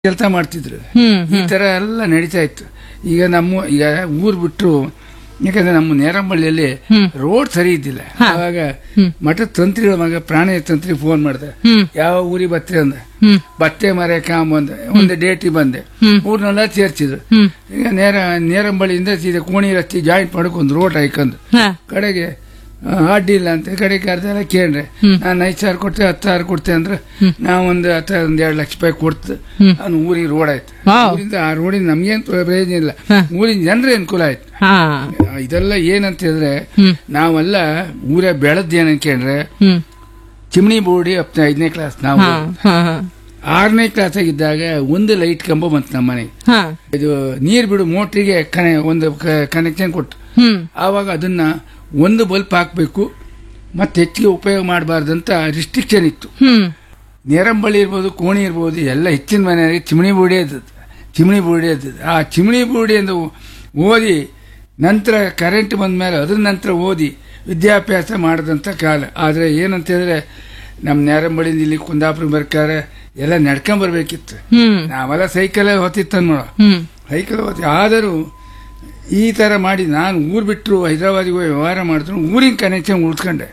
ಕೆಲಸ ಮಾಡ್ತಿದ್ರು ಹ್ಮ್ ಈ ತರ ಎಲ್ಲ ನಡೀತಾ ಇತ್ತು ಈಗ ನಮ್ಮ ಈಗ ಊರ್ ಬಿಟ್ರು ಯಾಕಂದ್ರೆ ನಮ್ಮ ನೇರಂಬಳ್ಳಿಯಲ್ಲಿ ರೋಡ್ ಸರಿ ಇದ್ದಿಲ್ಲ ಆವಾಗ ಮಠದ ತಂತ್ರಿಗಳ ಮಗ ಪ್ರಾಣಿ ತಂತ್ರಿ ಫೋನ್ ಮಾಡ್ದೆ ಹ್ಮ್. ಯಾವ ಊರಿಗೆ ಬರ್ತೀರಿ ಅಂದ ಹ್ಮ್ ಬತ್ತೆ ಮರೆ ಕಾಮ್ ಬಂದೆ ಒಂದು ಡೇಟಿಗೆ ಬಂದೆ ಊರ್ನೆಲ್ಲ ಸೇರ್ಸಿದ್ರು ಹ್ಮ್ ಈಗ ನೇರ ನೇರಂಬಳ್ಳಿಯಿಂದ ಸೀದಾ ಕೋಣಿ ರಸ್ತೆ ಜಾಯಿಂಟ್ ಮಾಡಕ್ ಒಂದು ರೋಡ್ ಹಾಕೊಂಡು ಹಾ ಕಡೆಗೆ ಆ, ಅಡ್ಡಿಲ್ಲ ಅಂತ ಕಡೆಗೆ ಅರ್ಧೆಲ್ಲ ಕೇಳ್ರೆ ನಾನು ಐದು ಸಾವಿರ ಕೊಡ್ತೆ ಹತ್ತು ಸಾವಿರ ಕೊಡ್ತೆ ಅಂದ್ರೆ ನಾವೊಂದು ಹತ್ತು ಒಂದ್ ಎರಡು ಲಕ್ಷ ರೂಪಾಯಿ ಕೊಡ್ತು ಅವ್ನು ಊರಿಗೆ ರೋಡ್ ಆಯ್ತು ವಾವ್. ಊರಿಂದ ಆ ರೋಡಿಂದ ನಮ್ಗೇನ್ ಪ್ರಯೋಜನ ಇಲ್ಲ ಹಾ. ಊರಿನ ಜನರೇ ಅನುಕೂಲ ಆಯ್ತು ಹಾ ಆ, ಇದೆಲ್ಲ ಏನಂತ ಹೇಳಿದ್ರೆ ಹ್ಮ್. ನಾವೆಲ್ಲ ಊರೇ ಬೆಳೆದ್ ಏನ್ ಕೇಳ್ರೆ ಹ್ಮ್ ಚಿಮ್ನಿ ಬೋರ್ಡಿ ಹತ್ತ ಐದನೇ ಕ್ಲಾಸ್ ನಾವು ಹಾ ಹಾ ಹಾ ಆರನೇ ಕ್ಲಾಸ್ ಆಗಿದ್ದಾಗ ಒಂದು ಲೈಟ್ ಕಂಬ ಬಂತು ನಮ್ಮ ಮನೆಗೆ ಹಾ ಇದು ನೀರ್ ಬಿಡು ಮೋಟ್ರಿಗೆ ಕನೆ ಒಂದು ಕನೆಕ್ಷನ್ ಕೊಟ್ಟು ಹ್ಮ್ ಆವಾಗ ಅದನ್ನ ಒಂದು ಬಲ್ಪ್ ಹಾಕಬೇಕು ಮತ್ತೆ ಹೆಚ್ಚಿಗೆ ಉಪಯೋಗ ಮಾಡಬಾರ್ದಂತ ರಿಸ್ಟ್ರಿಕ್ಷನ್ ಇತ್ತು ಹ್ಮ್ ನೇರಂಬಳ್ಳಿ ಇರ್ಬೋದು ಕೋಣಿ ಇರ್ಬೋದು ಎಲ್ಲ ಹೆಚ್ಚಿನ ಮನೆಯಲ್ಲಿ ಚಿಮಣಿ ಬೂಡಿ ಇದ್ದದ್ದು ಚಿಮಣಿ ಬೂಡಿ ಇದ್ದದ್ದು ಆ ಚಿಮಣಿ ಬೂಡಿ ಎಂದು ಓದಿ ನಂತರ ಕರೆಂಟ್ ಬಂದ ಮೇಲೆ ಅದ್ರ ನಂತರ ಓದಿ ವಿದ್ಯಾಭ್ಯಾಸ ಮಾಡಿದಂಥ ಕಾಲ ಆದರೆ ಏನಂತ ಹೇಳಿದ್ರೆ ನಮ್ಮ ನೇರಂಬಳ್ಳಿಯಿಂದ ಇಲ್ಲಿ ಕುಂದಾಪುರ ಬರ್ತಾರೆ ಎಲ್ಲ ನಡ್ಕೊಂಬರ್ಬೇಕಿತ್ತು ಹ್ಮ್ ನಾವೆಲ್ಲ ಸೈಕಲ್ ಹೊತ್ತಿತ್ತ ನೋಡ ಹ್ಮ್ ಸೈಕಲ್ ಹೋಗಿ ಆದರೂ ಈ ತರ ಮಾಡಿ ನಾನು ಊರು ಬಿಟ್ಟರು ಹೈದರಾಬಾದಿಗೆ ಹೋಗಿ ವ್ಯವಹಾರ ಮಾಡಿದ್ರು ಊರಿನ ಕನೆಕ್ಷನ್ ಉಳ್ಸ್ಕೊಂಡೆ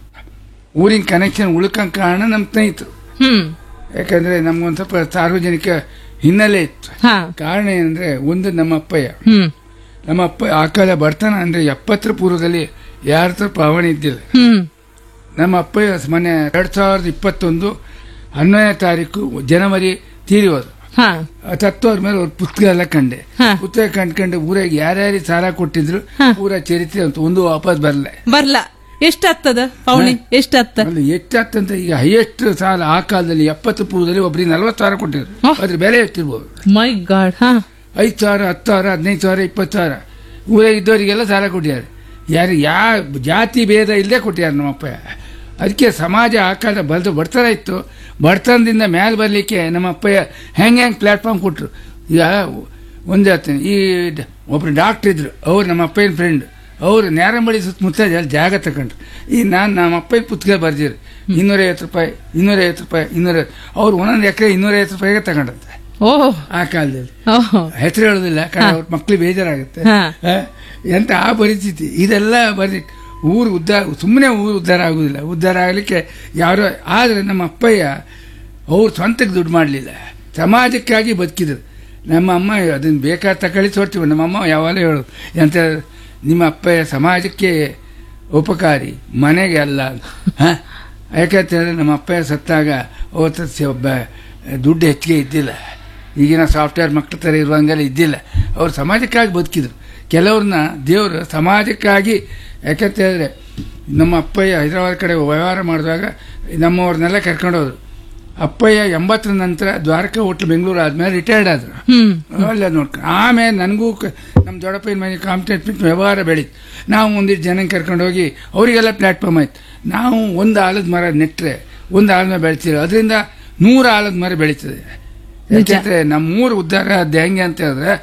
ಊರಿನ ಕನೆಕ್ಷನ್ ಉಳ್ಕೊಂಡ್ ಕಾರಣ ನಮ್ಮ ಸ್ನೇಹಿತರು ಹ್ಮ್ ಯಾಕಂದ್ರೆ ನಮ್ಗೊಂದು ಸ್ವಲ್ಪ ಸಾರ್ವಜನಿಕ ಹಿನ್ನೆಲೆ ಇತ್ತು ಹಾ ಕಾರಣ ಏನಂದ್ರೆ ಒಂದು ನಮ್ಮ ಅಪ್ಪಯ್ಯ ಹ್ಮ್ ನಮ್ಮ ಅಪ್ಪ ಆ ಕಾಲ ಬರ್ತಾನ ಅಂದ್ರೆ ಎಪ್ಪತ್ತರ ಪೂರ್ವದಲ್ಲಿ ಯಾರ ಹತ್ರ ಪಾವಣಿ ಇದ್ದಿಲ್ಲ ಹ್ಮ್ ನಮ್ಮ ಅಪ್ಪಯ್ಯ ಮೊನ್ನೆ ಎರಡ್ ಸಾವಿರದ ಇಪ್ಪತ್ತೊಂದು ಹನ್ನೊಂದನೇ ತಾರೀಕು ಜನವರಿ ತೀರಿ ಹೋದ್ರು ಹಾ ತತ್ವದ ಮೇಲೆ ಅವ್ರ ಪುಸ್ತಕ ಎಲ್ಲ ಕಂಡೆ ಹಾ. ಪುಸ್ತಕ ಕಂಡ್ಕೊಂಡು ಊರಾಗ ಯಾರ್ಯಾರಿಗೆ ಸಾಲ ಕೊಟ್ಟಿದ್ರು ಪೂರ ಚರಿತ್ರೆ ಅಂತ ಒಂದು ವಾಪಸ್ ಬರಲ್ಲ ಬರ್ಲ ಎಷ್ಟ್ ಆಗ್ತದ ಪೌಣಿ ಎಷ್ಟ್ ಆಗ್ತ ಅಲ್ಲಿ ಹೆಚ್ಚಾಗ್ತಂತ ಈಗ ಹೈಯೆಸ್ಟ್ ಸಾಲ ಆ ಕಾಲದಲ್ಲಿ ಎಪ್ಪತ್ತು ಪೂರ್ವದಲ್ಲಿ ಒಬ್ರಿಗೆ ನಲ್ವತ್ತು ಸಾವಿರ ಕೊಟ್ಟಿದ್ರು ಆಹ್. ಅದ್ರ ಬೆಲೆ ಎಷ್ಟಿರ್ಬೋದು ಮೈ ಗಾಡ್ ಹಾ ಐದು ಸಾವಿರ ಹತ್ತು ಸಾವಿರ ಹದಿನೈದು ಸಾವಿರ ಇಪ್ಪತ್ತು ಸಾವಿರ ಊರಾಗ ಇದ್ದವರಿಗೆಲ್ಲ ಸಾಲ ಕೊಟ್ಟಿದ್ದಾರೆ ಯಾರು ಯಾ ಜಾತಿ ಭೇದ ಇಲ್ಲದೆ ಕೊಟ್ಟಿದ್ದಾರೆ ನಮ್ಮಪ್ಪ ಅದಕ್ಕೆ ಸಮಾಜ ಆ ಕಾಲ ಬಲ್ದು ಬಡತನ ಇತ್ತು ಬಡತನದಿಂದ ಮೇಲೆ ಬರಲಿಕ್ಕೆ ನಮ್ಮ ಅಪ್ಪಯ್ಯ ಹೆಂಗೆ ಹೆಂಗೆ ಪ್ಲಾಟ್ಫಾರ್ಮ್ ಕೊಟ್ಟರು ಈಗ ಒಂದು ಹೇಳ್ತೀನಿ ಈ ಡ- ಒಬ್ರು ಡಾಕ್ಟ್ರ್ ಇದ್ರು ಅವ್ರು ನಮ್ಮ ಅಪ್ಪಯ್ಯನ ಫ್ರೆಂಡ್ ಅವರು ನೇರಂಬಳಿ ಸುತ್ತಮುತ್ತ ಎಲ್ಲ ಜಾಗ ತಗೊಂಡ್ರು ಈ ನಾನು ನಮ್ಮ ಅಪ್ಪಯ್ಯನ ಪುಸ್ತಕ ಬರ್ದಿರು ಇನ್ನೂರೈವತ್ತು ರೂಪಾಯಿ ಇನ್ನೂರೈವತ್ತು ರೂಪಾಯಿ ಇನ್ನೂರ ಅವ್ರು ಒಂದೊಂದು ಎಕರೆ ಇನ್ನೂರೈವತ್ತು ರೂಪಾಯಿಗೆ ತಗೊಂಡಂತೆ ಓಹ್ ಆ ಕಾಲದಲ್ಲಿ ಓಹ್ ಹೆಸರು ಹೇಳೋದಿಲ್ಲ ಅವ್ರ ಮಕ್ಳಿಗೆ ಬೇಜಾರಾಗುತ್ತೆ ಹಾ. ಆ, ಎಂತ ಆ ಪರಿಸ್ಥಿತಿ ಇದೆಲ್ಲ ಬರೀ ಊರು ಉದ್ಧಾರ ಸುಮ್ಮನೆ ಊರು ಉದ್ಧಾರ ಆಗುದಿಲ್ಲ ಉದ್ಧಾರ ಆಗಲಿಕ್ಕೆ ಯಾರೋ ಆದರೆ ನಮ್ಮ ಅಪ್ಪಯ್ಯ ಅವ್ರು ಸ್ವಂತಕ್ಕೆ ದುಡ್ಡು ಮಾಡಲಿಲ್ಲ ಸಮಾಜಕ್ಕಾಗಿ ಬದುಕಿದ್ರು ನಮ್ಮ ಅಮ್ಮ ಅದನ್ನ ಬೇಕಾದ ತಗೊಳ್ಳಿ ತೋರ್ತೀವಿ ನಮ್ಮ ಅಮ್ಮ ಯಾವಾಗಲೂ ಹೇಳೋದು ಎಂತ ನಿಮ್ಮ ಅಪ್ಪಯ್ಯ ಸಮಾಜಕ್ಕೆ ಉಪಕಾರಿ ಮನೆಗೆ ಅಲ್ಲ ಹ? ಯಾಕಂತಂದ್ರೆ ನಮ್ಮ ಅಪ್ಪಯ್ಯ ಸತ್ತಾಗ ಅವತ್ತು ಸ- ಒಬ್ಬ ದುಡ್ಡು ಹೆಚ್ಚಿಗೆ ಇದ್ದಿಲ್ಲ ಈಗಿನ ಸಾಫ್ಟ್ವೇರ್ ಮಕ್ಕಳ ಥರ ಇರುವಂಗೆಲ್ಲ ಇದ್ದಿಲ್ಲ ಅವ್ರು ಸಮಾಜಕ್ಕಾಗಿ ಬದುಕಿದ್ರು ಕೆಲವ್ರನ್ನ ದೇವರು ಸಮಾಜಕ್ಕಾಗಿ ಯಾಕಂತ ಹೇಳಿದ್ರೆ ನಮ್ಮ ಅಪ್ಪಯ್ಯ ಹೈದರಾಬಾದ್ ಕಡೆ ವ್ಯವಹಾರ ಮಾಡಿದಾಗ ನಮ್ಮವ್ರನ್ನೆಲ್ಲ ಕರ್ಕೊಂಡೋದ್ರು ಅಪ್ಪಯ್ಯ ಎಂಬತ್ತರ ನಂತರ ದ್ವಾರಕಾ ಹೋಟ್ಲ್ ಬೆಂಗಳೂರು ಆದ್ಮೇಲೆ ರಿಟೈರ್ಡ್ ಆದ್ರು ಹ್ಮ್ ಅಲ್ಲ ನೋಡ್ಕೊಂಡು ಆಮೇಲೆ ನನಗೂ ಕ- ನಮ್ಮ ದೊಡ್ಡಪ್ಪನ ಮನೆ ಕಾಂಪಿಟೇಟ್ ವ್ಯವಹಾರ ಬೆಳೀತು ನಾವು ಒಂದಿಷ್ಟು ಜನ ಕರ್ಕೊಂಡು ಹೋಗಿ ಅವರಿಗೆಲ್ಲ ಪ್ಲಾಟ್ಫಾರ್ಮ್ ಆಯ್ತು ನಾವು ಒಂದು ಆಲದ ಮರ ನೆಟ್ಟರೆ ಒಂದು ಆಲದ ಮರ ಬೆಳಿತೀವಿ ಅದರಿಂದ ನೂರು ಆಲದ ಮರ ಬೆಳೀತದೆ ಯಾಕೆಂದ್ರೆ ನಮ್ಮೂರು ಉದ್ಧಾರ ಆದ್ದು ಹೆಂಗೆ ಅಂತ ಹೇಳಿದ್ರೆ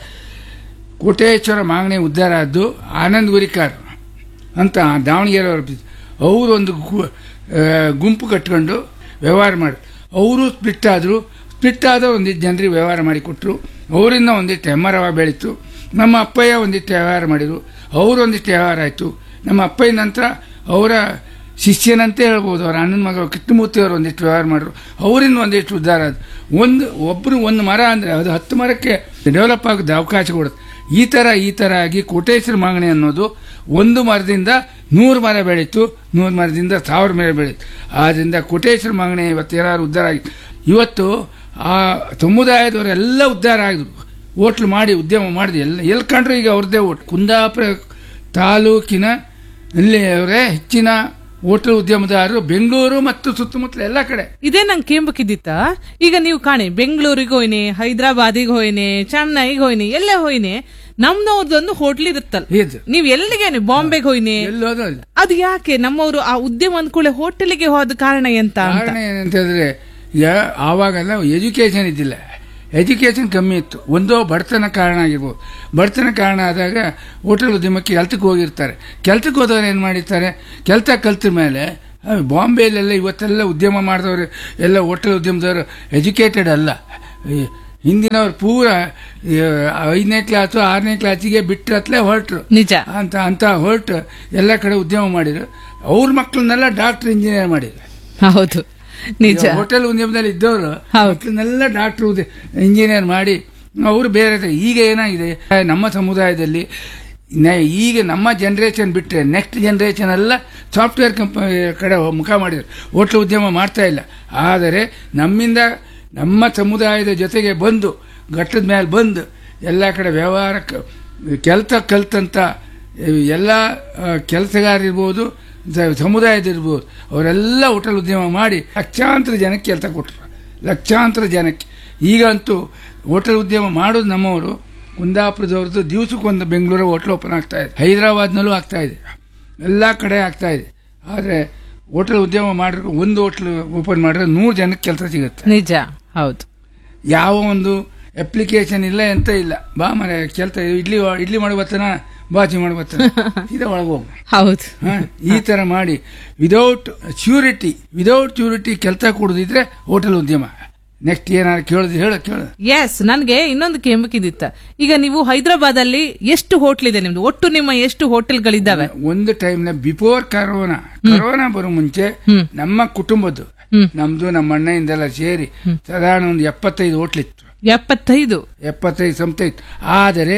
ಕೋಟೇಶ್ವರ ಮಾಗಣಿ ಉದ್ಧಾರ ಆದ್ದು ಆನಂದ್ ಗುರಿಕಾರ್ ಅಂತ ದಾವಣಗೆರೆ ಅವರು ಅವರು ಒಂದು ಗು- ಆ, ಗುಂಪು ಕಟ್ಕೊಂಡು ವ್ಯವಹಾರ ಮಾಡಿ ಅವರು ಸ್ಪ್ಲಿಟ್ ಆದರು ಸ್ಪ್ಲಿಟ್ ಆದ ಒಂದಿಷ್ಟು ಜನರಿಗೆ ವ್ಯವಹಾರ ಮಾಡಿಕೊಟ್ರು ಅವರಿಂದ ಒಂದಿಷ್ಟು ಹೆಮ್ಮರವ ಬೆಳೀತು ನಮ್ಮ ಅಪ್ಪಯ್ಯ ಒಂದಿಷ್ಟು ವ್ಯವಹಾರ ಮಾಡಿದರು ಅವರು ಒಂದಿಷ್ಟು ವ್ಯವಹಾರ ಆಯಿತು ನಮ್ಮ ಅಪ್ಪಯ್ಯ ನಂತರ ಅವರ ಶಿಷ್ಯನಂತೆ ಹೇಳ್ಬೋದು ಅವ್ರ ಅಣ್ಣನ ಮಗ ಕೃಷ್ಣಮೂರ್ತಿ ಅವರು ಒಂದಿಷ್ಟು ವ್ಯವಹಾರ ಮಾಡಿದ್ರು ಅವರಿಂದ ಒಂದಿಷ್ಟು ಉದ್ಧಾರ ಆದ ಒಂದು ಒಬ್ಬರು ಒಂದು ಮರ ಅಂದರೆ ಅದು ಹತ್ತು ಮರಕ್ಕೆ ಡೆವಲಪ್ ಆಗೋದು ಅವಕಾಶ ಕೊಡುತ್ತೆ ಈ ಥರ ಈ ಥರ ಆಗಿ ಕೋಟೇಶ್ವರ ಮಾಗಣಿ ಅನ್ನೋದು ಒಂದು ಮರದಿಂದ ನೂರು ಮರ ಬೆಳೀತು ನೂರು ಮರದಿಂದ ಸಾವಿರ ಮರ ಬೆಳೀತು ಆದ್ದರಿಂದ ಕೋಟೇಶ್ವರ ಮಾಗಣಿ ಇವತ್ತು ಯಾರು ಉದ್ಧಾರ ಆಗಿ ಇವತ್ತು ಆ ಸಮುದಾಯದವರೆಲ್ಲ ಉದ್ಧಾರ ಆಗಿದ್ರು ಹೋಟ್ಲು ಮಾಡಿ ಉದ್ಯಮ ಮಾಡಿದ್ರು ಎಲ್ಲ ಎಲ್ಲಿ ಕಂಡ್ರು ಈಗ ಅವ್ರದ್ದೇ ಓಟ್ ಕುಂದಾಪುರ ತಾಲೂಕಿನ ಇಲ್ಲಿ ಅವರೇ ಹೆಚ್ಚಿನ ಹೋಟೆಲ್ ಉದ್ಯಮದಾರರು ಬೆಂಗಳೂರು ಮತ್ತು ಸುತ್ತಮುತ್ತಲ ಎಲ್ಲ ಕಡೆ ಇದೇ ನಂಗೆ ಕೇಂಬಕ್ಕಿದ್ದಿತ್ತ ಈಗ ನೀವು ಕಾಣಿ ಬೆಂಗಳೂರಿಗೆ ಹೋಯ್ನೆ ಹೈದರಾಬಾದಿಗೆ ಹೋಯ್ನೆ ಚೆನ್ನೈಗೆ ಹೋಯ್ನೆ ಎಲ್ಲೇ ಹೋಯ್ನೆ ನಮ್ದವ್ರದೊಂದು ಹೋಟ್ಲ್ ಇರುತ್ತಲ್ಲ ಇದು ನೀವ್ ಎಲ್ಲಿಗೇನೆ ಬಾಂಬೆಗೆ ಹೋಯ್ನೆ ಎಲ್ಲೋದು ಇಲ್ಲ ಅದು ಯಾಕೆ ನಮ್ಮವರು ಆ ಉದ್ಯಮ ಅಂದ್ಕೂಳೆ ಹೋಟೆಲ್ಗೆ ಹೋದ ಕಾರಣ ಎಂತ ಅಂತ ಕಾರಣ ಏನಂತ ಹೇಳಿದ್ರೆ ಈಗ ಆವಾಗೆಲ್ಲ ಎಜುಕೇಶನ್ ಇದ್ದಿಲ್ಲ ಎಜುಕೇಶನ್ ಕಮ್ಮಿ ಇತ್ತು ಒಂದೋ ಬಡತನ ಕಾರಣ ಆಗಿರ್ಬೋದು ಬಡತನ ಕಾರಣ ಆದಾಗ ಹೋಟೆಲ್ ಉದ್ಯಮಕ್ಕೆ ಕೆಲ್ಸಕ್ಕೆ ಹೋಗಿರ್ತಾರೆ ಕೆಲ್ಸಕ್ಕೆ ಹೋದವ್ರು ಏನು ಮಾಡಿರ್ತಾರೆ ಕೆಲಸ ಕಲ್ತ ಮೇಲೆ ಆ, ಬಾಂಬೆಲೆಲ್ಲ ಇವತ್ತೆಲ್ಲ ಉದ್ಯಮ ಮಾಡಿದವರು ಎಲ್ಲ ಹೋಟೆಲ್ ಉದ್ಯಮದವರು ಎಜುಕೇಟೆಡ್ ಅಲ್ಲ ಈ ಹಿಂದಿನವ್ರು ಪೂರ ಆ, ಐದನೇ ಕ್ಲಾಸು ಆರನೇ ಕ್ಲಾಸಿಗೆ ಬಿಟ್ಟರತ್ಲೆ ಹೊರಟ್ರು ನಿಜ ಅಂತ ಅಂತ ಹೊರಟು ಎಲ್ಲ ಕಡೆ ಉದ್ಯಮ ಮಾಡಿದ್ರು ಅವ್ರ ಮಕ್ಕಳನ್ನೆಲ್ಲ ಡಾಕ್ಟರ್ ಇಂಜಿನಿಯರ್ ಮಾಡಿದ್ರು ಹೌದು ನಿಜ ಹೋಟೆಲ್ ಉದ್ಯಮದಲ್ಲಿ ಇದ್ದವರು ಹೌದು. ಮಕ್ಕಳನ್ನೆಲ್ಲ ಡಾಕ್ಟರ್ ಇಂಜಿನಿಯರ್ ಮಾಡಿ ಅವರು ಬೇರೆ ತ- ಈಗ ಏನಾಗಿದೆ ನಮ್ಮ ಸಮುದಾಯದಲ್ಲಿ ನೆ- ಈಗ ನಮ್ಮ ಜನರೇಷನ್ ಬಿಟ್ಟರೆ ನೆಕ್ಸ್ಟ್ ಜನರೇಷನ್ ಎಲ್ಲ ಸಾಫ್ಟ್ವೇರ್ ಕಂಪನಿ ಕಡೆ ಮುಖ ಮಾಡಿದ್ರು ಹೋಟ್ಲ್ ಉದ್ಯಮ ಮಾಡ್ತಾ ಇಲ್ಲ ಆದರೆ ನಮ್ಮಿಂದ ನಮ್ಮ ಸಮುದಾಯದ ಜೊತೆಗೆ ಬಂದು ಘಟ್ಟದ ಮೇಲೆ ಬಂದು ಎಲ್ಲ ಕಡೆ ವ್ಯವಹಾರ ಕೆಲಸ ಕಲ್ತಂತ ಎಲ್ಲ ಕೆಲಸಗಾರಿರ್ಬೋದು ಸಮುದಾಯದಿರ್ಬೋದು ಅವರೆಲ್ಲ ಹೋಟೆಲ್ ಉದ್ಯಮ ಮಾಡಿ ಲಕ್ಷಾಂತರ ಜನಕ್ಕೆ ಕೆಲಸ ಕೊಟ್ಟರು ಲಕ್ಷಾಂತರ ಜನಕ್ಕೆ ಈಗಂತೂ ಹೋಟೆಲ್ ಉದ್ಯಮ ಮಾಡೋದು ನಮ್ಮವರು ಕುಂದಾಪುರದವ್ರದ್ದು ದಿವಸಕ್ಕೊಂದು ಬೆಂಗಳೂರು ಹೋಟ್ಲ್ ಓಪನ್ ಆಗ್ತಾ ಇದೆ ಹೈದರಾಬಾದ್ನಲ್ಲೂ ಆಗ್ತಾ ಇದೆ ಎಲ್ಲ ಕಡೆ ಆಗ್ತಾ ಇದೆ ಆದರೆ ಹೋಟೆಲ್ ಉದ್ಯಮ ಮಾಡಿದ್ರೆ ಒಂದು ಹೋಟ್ಲ್ ಓಪನ್ ಮಾಡಿದ್ರೆ ನೂರು ಜನಕ್ಕೆ ಕೆಲಸ ಸಿಗುತ್ತೆ ನಿಜ ಹೌದು ಯಾವ ಒಂದು ಅಪ್ಲಿಕೇಶನ್ ಇಲ್ಲ ಎಂತ ಇಲ್ಲ ಬಾ ಮನೆ ಕೆಲಸ ಇಡ್ಲಿ ಇಡ್ಲಿ ಮಾಡಿ ಬರ್ತಾನ ಬಾಚಿ ಮಾಡಿ ಬರ್ತಾನ ಇದೇ ಒಳಗೆ ಹೋಗು ಹೌದು ಹ? ಈ ತರ ಮಾಡಿ ವಿದೌಟ್ ಶ್ಯೂರಿಟಿ ವಿದೌಟ್ ಶ್ಯೂರಿಟಿ ಕೆಲಸ ಕೊಡುದಿದ್ರೆ ಹೋಟೆಲ್ ಉದ್ಯಮ ನೆಕ್ಸ್ಟ್ ಏನಾದ್ರು ಕೇಳುದು ಹೇಳ ಕೇಳ ಎಸ್ ನನ್ಗೆ ಇನ್ನೊಂದು ಕೆಂಬಕಿದಿತ್ತ ಈಗ ನೀವು ಹೈದರಾಬಾದ್ ಅಲ್ಲಿ ಎಷ್ಟು ಹೋಟ್ಲ್ ಇದೆ ನಿಮ್ದು ಒಟ್ಟು ನಿಮ್ಮ ಎಷ್ಟು ಹೋಟೆಲ್ಗಳಿದ್ದಾವೆ ಒಂದು ಟೈಮ್ ನ ಬಿಫೋರ್ ಕರೋನಾ ಕರೋನಾ ಬರೋ ಮುಂಚೆ ನಮ್ಮ ಕುಟುಂಬದ್ದು ಹ್ಮ್. ನಮ್ದು ನಮ್ಮ ಅಣ್ಣಯಿಂದೆಲ್ಲ ಸೇರಿ ಸಾಧಾರಣ ಒಂದು ಎಪ್ಪತ್ತೈದು ಹೋಟ್ಲಿತ್ತು ಎಪ್ಪತ್ತೈದು ಎಪ್ಪತ್ತೈದು ಸಂಸ್ಥೆ ಇತ್ತು ಆದರೆ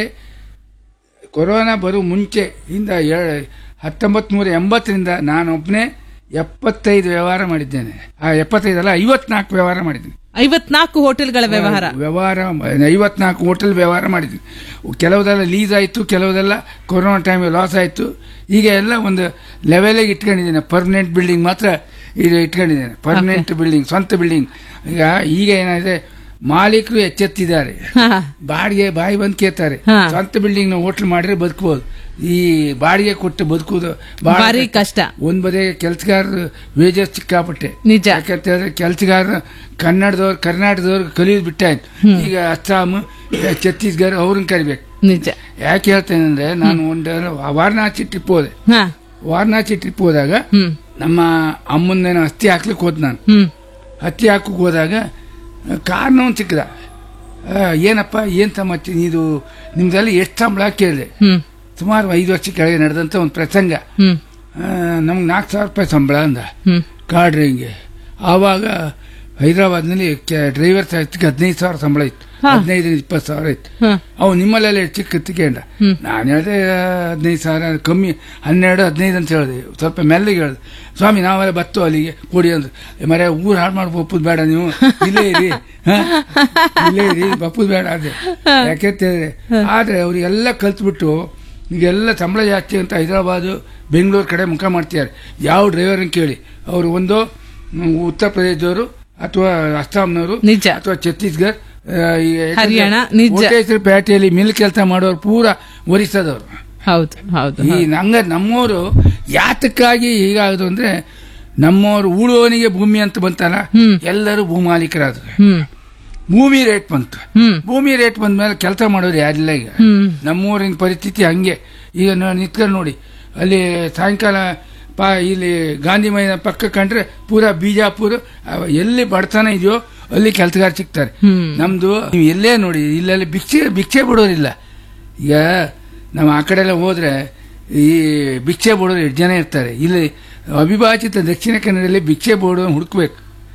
ಕೊರೋನಾ ಬರೋ ಮುಂಚೆ ಇಂದ ಹತ್ತೊಂಬತ್ ನೂರ ಎಂಬತ್ತರಿಂದ ನಾನೊಬ್ಬನೇ ಎಪ್ಪತ್ತೈದು ವ್ಯವಹಾರ ಮಾಡಿದ್ದೇನೆ ಆ ಎಪ್ಪತ್ತೈದಲ್ಲ ಐವತ್ನಾಲ್ಕು ವ್ಯವಹಾರ ಮಾಡಿದ್ದೀನಿ ಐವತ್ನಾಲ್ಕು ಹೋಟೆಲ್ಗಳ ವ್ಯವಹಾರ ವ್ಯವಹಾರ ಐವತ್ನಾಲ್ಕು ಹೋಟೆಲ್ ವ್ಯವಹಾರ ಮಾಡಿದ್ವಿ ಕೆಲವುದೆಲ್ಲ ಲೀಸ್ ಆಯಿತು ಕೆಲವುದೆಲ್ಲ ಕೊರೋನಾ ಟೈಮ್ ಲಾಸ್ ಆಯಿತು ಈಗ ಎಲ್ಲ ಒಂದು ಲೆವೆಲಿಗೆ ಇಟ್ಕೊಂಡಿದ್ದೇನೆ ಪರ್ಮನೆಂಟ್ ಬಿಲ್ಡಿಂಗ್ ಮಾತ್ರ ಇದು ಇಟ್ಕೊಂಡಿದ್ದೇನೆ ಪರ್ಮನೆಂಟ್ ಬಿಲ್ಡಿಂಗ್ ಸ್ವಂತ ಬಿಲ್ಡಿಂಗ್ ಈಗ ಈಗ ಏನಾಗಿದೆ ಮಾಲೀಕರು ಎಚ್ಚೆತ್ತಿದ್ದಾರೆ ಹಾ, ಬಾಡಿಗೆ ಬಾಯಿ ಬಂದ್ ಕೇಳ್ತಾರೆ ಹಾ. ಸ್ವಂತ ಬಿಲ್ಡಿಂಗ್ ನಾವು ಹೋಟ್ಲ್ ಮಾಡಿದ್ರೆ ಬದುಕಬಹುದು ಈ ಬಾಡಿಗೆ ಕೊಟ್ಟು ಬದುಕುವುದು ಬಹಳ ಭಾರಿ ಕಷ್ಟ ಒಂದ್ ಬದೇ ಕೆಲಸಗಾರರು ವೇಜಸ್ ಸಿಕ್ಕಾಪಟ್ಟೆ ನಿಜ ಯಾಕಂತ ಹೇಳಿದ್ರೆ ಕೆಲಸಗಾರ ಕನ್ನಡದವ್ರು ಕರ್ನಾಟಕದವ್ರು ಕಲಿಯೋದು ಬಿಟ್ಟಾಯ್ತು ಈಗ ಅಸ್ಸಾಂ ಛತ್ತೀಸ್ಗಢ ಅವ್ರನ್ನ ಕರಿಬೇಕು ನಿಜ ಯಾಕೆ ಹೇಳ್ತೇನೆ ಅಂದ್ರೆ ನಾನು ಒಂದು ವಾರಣಾಸಿ ಟ್ರಿಪ್ ಹೋದೆ ಹಾ ವಾರಣಾಸಿ ಟ್ರಿಪ್ ಹೋದಾಗ ಹ್ಮ್ ನಮ್ಮ ಅಮ್ಮಂದೇನೋ ಹತ್ತಿ ಹಾಕ್ಲಿಕ್ಕೆ ಹೋದ್ ನಾನು ಹ್ಮ್ ಹತ್ತಿ ಹಾಕಕ್ಕೆ ಹೋದಾಗ ಕಾರ್ನವನ್ ಸಿಕ್ಕದ ಆ, ಏನಪ್ಪ ಏನ್ ಸಮಾಚಾರ ಇದು ನಿಮ್ದೆಲ್ಲ ಎಷ್ಟು ಸಂಬಳ ಕೇಳಿದೆ ಹ್ಮ್ ಸುಮಾರು ಐದು ವರ್ಷ ಕೆಳಗೆ ನಡೆದಂತ ಒಂದು ಪ್ರಸಂಗ ಹ್ಮ್ ನಮ್ಗೆ ನಾಲ್ಕು ಸಾವಿರ ರೂಪಾಯಿ ಸಂಬಳ ಅಂದ ಹ್ಮ್ ಕಾರ್ ಡ್ರೈವಿಂಗ್ಗೆ ಆವಾಗ ಹೈದರಾಬಾದ್ನಲ್ಲಿ ಡ್ರೈವರ್ ಸಾಹಿತ್ಯಕ್ಕೆ ಹದಿನೈದು ಸಾವಿರ ಸಂಬಳ ಇತ್ತು ಹಾ. ಹದಿನೈದರಿಂದ ಇಪ್ಪತ್ತು ಸಾವಿರ ಇತ್ತು ಹಾ ಅವು ನಿಮ್ಮಲ್ಲೆಲ್ಲ ಎಷ್ಟು ಚಿಕ್ಕ ತಿಕ್ಕೊಂಡ ಹ್ಮ್. ನಾನು ಹೇಳಿದೆ ಹದಿನೈದು ಸಾವಿರ ಕಮ್ಮಿ ಹನ್ನೆರಡು ಹದಿನೈದು ಅಂತ ಹೇಳಿದೆ ಸ್ವಲ್ಪ ಮೆಲ್ಲಗೆ ಹೇಳಿದೆ ಸ್ವಾಮಿ ನಾವೆಲ್ಲ ಬತ್ತು ಅಲ್ಲಿಗೆ ಕೊಡಿ ಅಂದ್ರೆ ಮರ ಊರು ಹಾಳು ಮಾಡಿ ಒಪ್ಪುದು ಬೇಡ ನೀವು ಇಲ್ಲೇ ಇರಿ ಹ? ಇಲ್ಲೇ ಇರಿ ಬಪ್ಪುದು ಬೇಡ ಅದೇ ಯಾಕೆಂತ ಹೇಳಿದ್ರೆ ಆದ್ರೆ ಅವರಿಗೆಲ್ಲ ಕಲ್ತ್ಬಿಟ್ಟು ಈಗೆಲ್ಲ ಸಂಬಳ ಜಾಸ್ತಿ ಅಂತ ಹೈದರಾಬಾದು ಬೆಂಗಳೂರು ಕಡೆ ಮುಖ ಮಾಡ್ತಿದ್ದಾರೆ ಯಾವ ಡ್ರೈವರ್ನ ಕೇಳಿ ಅವರು ಒಂದು ಹ್ಮ್, ಉತ್ತರ ಪ್ರದೇಶದವರು ಅಥವಾ ಅಸ್ಸಾಂನವರು ನಿಜ. ಅಥವಾ ಛತ್ತೀಸ್ಗಢ ಆ, ಈ ಯಾಕಂದ್ರೆ ಹರಿಯಾಣ, ನಿಜ. ಕೋಟೇಶ್ವರ ಪೇಟೆಯಲ್ಲಿ ಮಿಲ್ ಕೆಲಸ ಮಾಡೋರು ಪೂರ ಒರಿಸ್ಸಾದವರು ಹೌದು ಹೌದು ಈ ನಂಗ ನಮ್ಮವರು ಯಾತಕ್ಕಾಗಿ ಹೀಗಾಗೋದು ಅಂದ್ರೆ ನಮ್ಮವರು ಉಳುವವನಿಗೆ ಭೂಮಿ ಅಂತ ಬಂತಲ್ಲ ಹ್ಮ್. ಎಲ್ಲರೂ ಭೂಮಾಲೀಕರಾದ್ರು ಹ್ಮ್ ಭೂಮಿ ರೇಟ್ ಬಂತು ಹ್ಮ್ ಭೂಮಿ ರೇಟ್ ಬಂದ್ಮೇಲೆ ಕೆಲಸ ಮಾಡೋರು ಯಾರಿಲ್ಲ ಈಗ ಹ್ಮ್ ನಮ್ಮೂರಿನ ಪರಿಸ್ಥಿತಿ ಹಂಗೆ ಈಗ ನಾವು ನಿಂತ್ಕೊಂಡು ನೋಡಿ ಅಲ್ಲಿ ಸಾಯಂಕಾಲ ಪಾ ಇಲ್ಲಿ ಗಾಂಧಿ ಮೈದಾನ ಪಕ್ಕ ಕಂಡ್ರೆ ಪೂರಾ ಬಿಜಾಪುರ ಅವ ಎಲ್ಲಿ ಬಡತನ ಇದೆಯೋ ಅಲ್ಲಿ ಕೆಲಸಗಾರ ಸಿಗ್ತಾರೆ ಹ್ಮ್. ನಮ್ದು ನೀವು ಎಲ್ಲೇ ನೋಡಿ ಇಲ್ಲೆಲ್ಲ ಭಿಕ್ಷೆ ಭಿಕ್ಷೆ ಬಿಡೋರಿಲ್ಲ ಈಗ ನಾವು ಆ ಕಡೆ ಎಲ್ಲ ಹೋದ್ರೆ ಈ ಭಿಕ್ಷೆ ಬಿಡೋರು ಎಷ್ಟು ಜನ ಇರ್ತಾರೆ ಇಲ್ಲಿ ಅವಿಭಾಜಿತ ದಕ್ಷಿಣ ಕನ್ನಡದಲ್ಲಿ ಭಿಕ್ಷೆ ಬಿಡೋದು ಹುಡುಕ್ಬೇಕು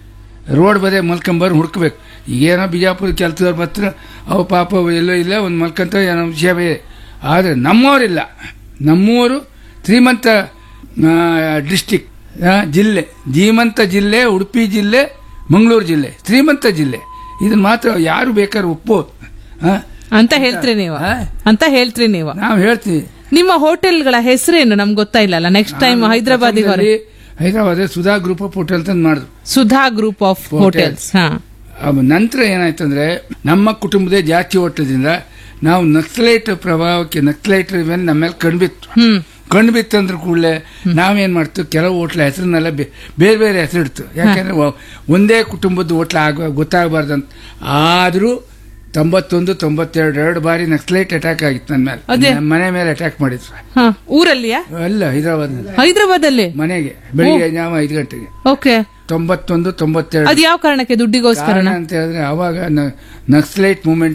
ರೋಡ್ ಬದೇ ಮಲ್ಕೊಂಬರ್ ಹುಡುಕ್ಬೇಕು ಈಗೇನೋ ಬಿಜಾಪುರ ಕೆಲಸದವ್ರು ಬರ್ತಾರೆ ಅವು ಪಾಪ ಅವು ಎಲ್ಲೋ ಇಲ್ಲ ಒಂದು ಮಲ್ಕೊಂತ ಏನೋ ವಿಷಯ ಬೇರೆ ಆದರೆ ನಮ್ಮವರಿಲ್ಲ ನಮ್ಮೂರು ಶ್ರೀಮಂತ ಡಿಸ್ಟಿಕ್ ಜಿಲ್ಲೆ ಧೀಮಂತ ಜಿಲ್ಲೆ ಉಡುಪಿ ಜಿಲ್ಲೆ ಮಂಗಳೂರು ಜಿಲ್ಲೆ ಶ್ರೀಮಂತ ಜಿಲ್ಲೆ ಇದನ್ನ ಮಾತ್ರ ಯಾರು ಬೇಕಾದ್ರೂ ಒಪ್ಪೋದು ಆ? ಅಂತ ಹೇಳ್ತ್ರಿ ನೀವು ಆ? ಅಂತ ಹೇಳ್ತ್ರಿ ನೀವು ನಾವು ಹೇಳ್ತೀವಿ ನಿಮ್ಮ ಹೋಟೆಲ್ಗಳ ಹೆಸರೇನು ನಮ್ಗೆ ಗೊತ್ತಾ ಇಲ್ಲ ನೆಕ್ಸ್ಟ್ ಟೈಮ್ ಹೈದರಾಬಾದಿಗೆ ಹೊರ Hyderabad Sudha group of hotel ಅಂತ ಮಾಡಿದ್ರು ಸುಧಾ ಗ್ರೂಪ್ ಆಫ್ ಹೋಟೆಲ್ಸ್ ಹಾ ಅವ್ ನಂತರ ಏನಾಯ್ತಂದ್ರೆ ನಮ್ಮ ಕುಟುಂಬದೇ ಜಾತಿ ಓಟದಿಂದ ನಾವು ನಕ್ಸಲೈಟ್ ಪ್ರಭಾವಕ್ಕೆ ನಕ್ಸಲೈಟ್ ಮೇಲೆ ನಮ್ಮ ಮೇಲೆ ಕಂಡ್ಬಿತ್ತು ಹ್ಮ್ ಕಂಡ್ಬಿತ್ತಂದ್ರ ಕೂಡಲೇ ನಾವೇನ್ ಮಾಡ್ತೀವಿ ಕೆಲವು ಹೋಟ್ಲ ಹೆಸರನ್ನೆಲ್ಲ ಬೇರೆ ಬೇರೆ ಹೆಸರಿಡ್ತು ಯಾಕಂದ್ರೆ ಒ- ಒಂದೇ ಕುಟುಂಬದ ಹೋಟ್ಲ ಆಗ ಗೊತ್ತಾಗಬಾರ್ದಂತ ಆದ್ರೂ ತೊಂಬತ್ತೊಂದು ತೊಂಬತ್ತೆರಡು ಎರಡು ಬಾರಿ ನಕ್ಸಲೈಟ್ ಅಟ್ಯಾಕ್ ಆಗಿತ್ತು ನನ್ನ ಅದೇ. ಮೇಲೆ ನಮ್ಮ ಮನೆ ಮೇಲೆ ಅಟ್ಯಾಕ್ ಮಾಡಿದ್ರು ಹಾ ಊರಲ್ಲಿಯಾ ಅಲ್ಲ ಹೈದರಾಬಾದ್ನಲ್ಲಿ ಹೈದರಾಬಾದ್ ಅಲ್ಲಿ ಮನೆಗೆ ಬೆಳಿಗ್ಗೆ ಜಾವ ಐದು ಗಂಟೆಗೆ ಓಕೆ ತೊಂಬತ್ತೊಂದು ತೊಂಬತ್ತೆರಡು ಅದ್ ಯಾವ ಕಾರಣಕ್ಕೆ ದುಡ್ಡಿಗೋಸ್ಕರ ಕಾರಣ ಅಂತ ಹೇಳಿದ್ರೆ ಅವಾಗ ನ- ನಕ್ಸಲೈಟ್ ಮೂವ್ಮೆಂಟ್